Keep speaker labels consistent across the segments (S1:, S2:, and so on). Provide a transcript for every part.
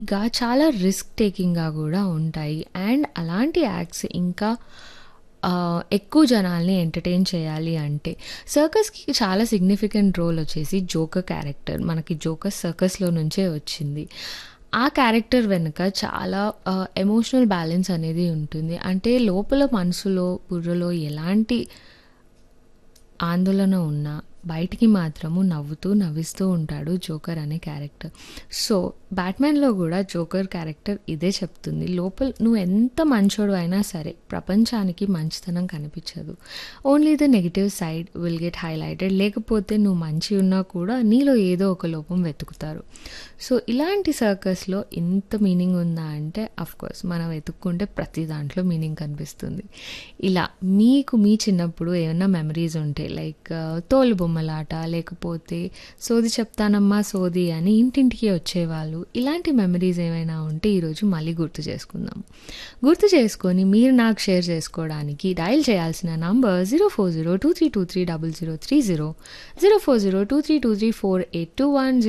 S1: గా చాలా రిస్క్ టేకింగ్‌గా గూడా ఉంటాయి. అండ్ అలాంటి యాక్ట్స్ ఇంకా ఆహ్, ఎక్కువ జనాల్ని ఎంటర్‌టైన్ చేయాలి అంటే సర్కస్‌కి చాలా సిగ్నిఫికెంట్ రోల్ వచ్చేసి జోకర్ క్యారెక్టర్. మనకి జోకర్ సర్కస్‌లో నుంచే వచ్చింది. ఆ క్యారెక్టర్ వెనక చాలా ఆహ్, ఎమోషనల్ బ్యాలెన్స్ అనేది ఉంటుంది. అంటే లోపల మనసులో, బుర్రలో ఎలాంటి ఆందోళన ఉన్నా బయటికి మాత్రము నవ్వుతూ, నవ్విస్తూ ఉంటాడు జోకర్ అనే క్యారెక్టర్. సో, 'బ్యాట్‌మ్యాన్‌లో' గూడా జోకర్ క్యారెక్టర్ ఇదే చెప్తుంది. లోపల నువ్వు ఎంత మంచోడు అయినా సరే ప్రపంచానికి మంచితనం కనిపించదు. Only the negative side will get highlighted. లేకపోతే నువ్వు మంచిగా ఉన్నా కూడా నీలో ఏదో ఒక లోపం వెతుకుతారు. సో, ఇలాంటి సర్కస్‌లో ఇంత మీనింగ్ ఉందా అంటే ఆఫ్‌కోర్స్ మనం వెతుక్కుంటే ప్రతి దాంట్లో మీనింగ్ కనిపిస్తుంది. ఇలా మీకు మీ చిన్నప్పుడు ఏమన్నా మెమరీస్ ఉంటే లైక్ తోలు బొమ్మలాట లేకపోతే సోది చెప్తానమ్మా సోది అని ఇంటింటికి వచ్చేవాళ్ళు. ఇలాంటి మెమరీస్ ఏమైనా ఉంటే ఈరోజు మళ్ళీ గుర్తు చేసుకుందాం. గుర్తు చేసుకొని మీరు నాకు షేర్ చేసుకోవడానికి డయల్ చేయాల్సిన నంబర్ 0402323030 040232348210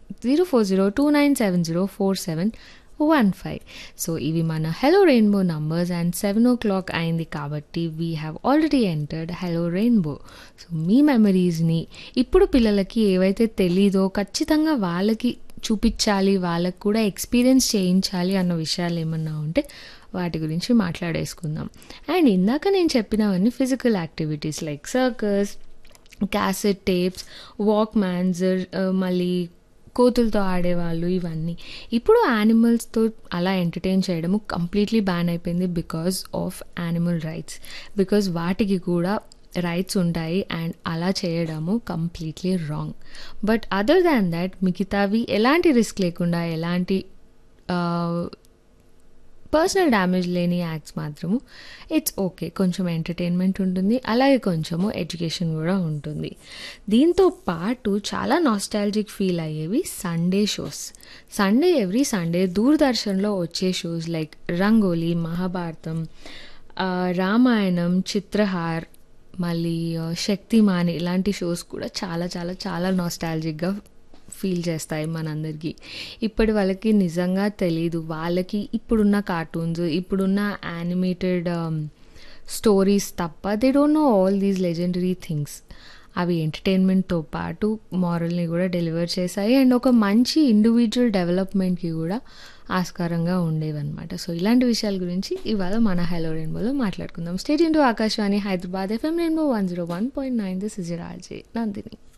S1: 040297047115 సో, ఇవి మన హలో రెయిన్బో నంబర్స్ అండ్ 7:00 అయింది కాబట్టి we have already entered hello rainbow. So, మీ మెమరీస్‌ని ఇప్పుడు పిల్లలకి ఏవైతే తెలీదో ఖచ్చితంగా వాళ్ళకి చూపిచ్చాలి, వాళ్ళకి కూడా ఎక్స్‌పీరియన్స్ చేయించాలి అన్న విషయాలు ఏమన్నా ఉంటే వాటి గురించి మాట్లాడేసుకుందాం. అండ్ ఇందాక నేను చెప్పినవన్నీ physical activities like circus, cassette tapes, walkmans ah, మళ్ళీ కోతులతో ఆడేవాళ్ళు ఇవన్నీ. ఇప్పుడు యానిమల్స్‌తో అలా ఎంటర్‌టైన్ చేయడము కంప్లీట్‌లీ బ్యాన్ అయిపోయింది because of animal rights. Because వాటికి కూడా రైట్స్ ఉంటాయి అండ్ అలా చేయడము completely wrong. But other than that మిగతావి ఎలాంటి రిస్క్ లేకుండా ఎలాంటి ఆహ్, పర్సనల్ డ్యామేజ్ లేని యాక్ట్స్ మాత్రము ఇట్స్ ఓకే. కొంచెం ఎంటర్‌టైన్‌మెంట్ ఉంటుంది. అలాగే కొంచెము ఎడ్యుకేషన్ గూడా ఉంటుంది. దీంతో పాటు చాలా నాస్టాల్జిక్ ఫీల్ అయ్యేవి Sunday shows. Sunday every Sunday దూరదర్శన్‌లో వచ్చే షోస్ లైక్ 'రంగోలి', 'మహాభారతం', ఆహ్, 'రామాయణం', 'చిత్రహార్' మళ్ళీ 'శక్తిమాన్' ఇలాంటి షోస్ కూడా చాలా చాలా చాలా నాస్టాల్జిక్‌గా ఫీల్ చేస్తాయి మనందరికీ. ఇప్పటి వాళ్ళకి నిజంగా తెలీదు. వాళ్ళకి ఇప్పుడున్న కార్టూన్స్, ఇప్పుడున్న యానిమేటెడ్ ఆహ్, స్టోరీస్ తప్ప they don't know all these legendary things. అవి ఎంటర్‌టైన్‌మెంట్‌తో పాటు మోరల్‌ని గూడా డెలివర్ చేశాయి. అండ్ ఒక మంచి ఇండివిడ్యువల్ డెవలప్‌మెంట్‌కి గూడా ఆస్కారంగా ఉండేవన్నమాట. సో, ఇలాంటి విషయాల గురించి ఇవాళ మన హలో రెయిన్బోలో మాట్లాడుకుందాం. Stay tune to Akashvani Hyderabad FM rainbow 101.9 this is your RJ Nandini.